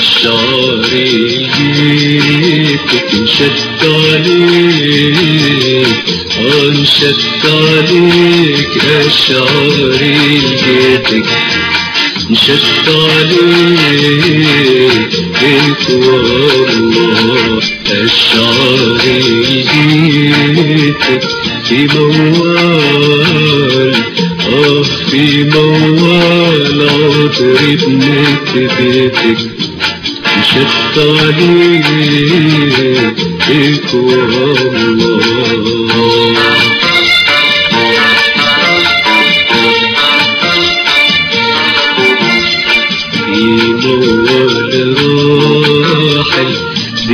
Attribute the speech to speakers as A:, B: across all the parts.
A: الشعر جيتك انشدت عليك انشدت عليك الشعر جيتك انشدت عليك بيت والله الشعر جيتك في موال اه في موال عطر ابنك بيتك مشت عليك والله في موال راحل في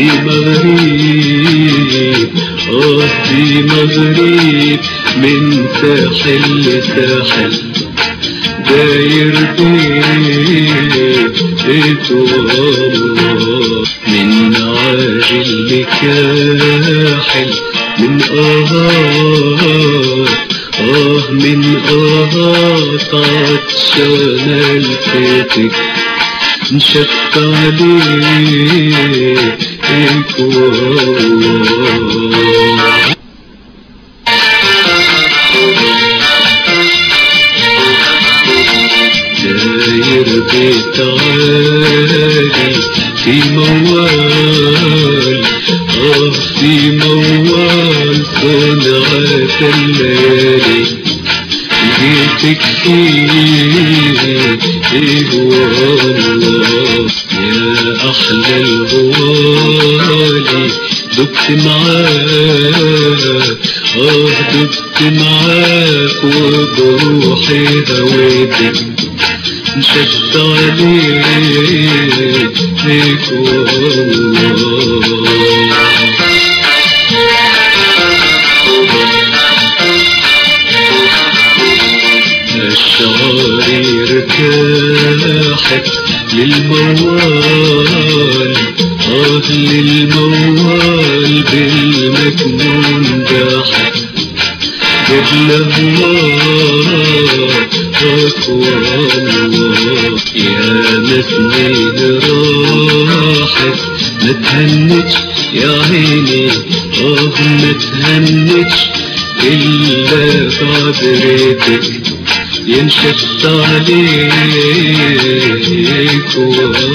A: مغرب اه في مغرب من ساحل لساحل داير بيت والله من عاجل لكاحل من آهات آه من آهات عطشان الفتك انشدت عليك والله داير بيت عالي في موال اه في موال صنعة الليالي جيتك فيه ايه والله يا احلى الغوالي دبت معاك اه دبت معاك وبروحي هويتك انشدت عليك فيك والله الشعر ارتاحت للموال اه للموال بالمكنون باحت جاب الله والله يا مسنين راحت ما تهنتش يا عيني اه ما تهنتش إلا بعد ريتك ينشف عليك والله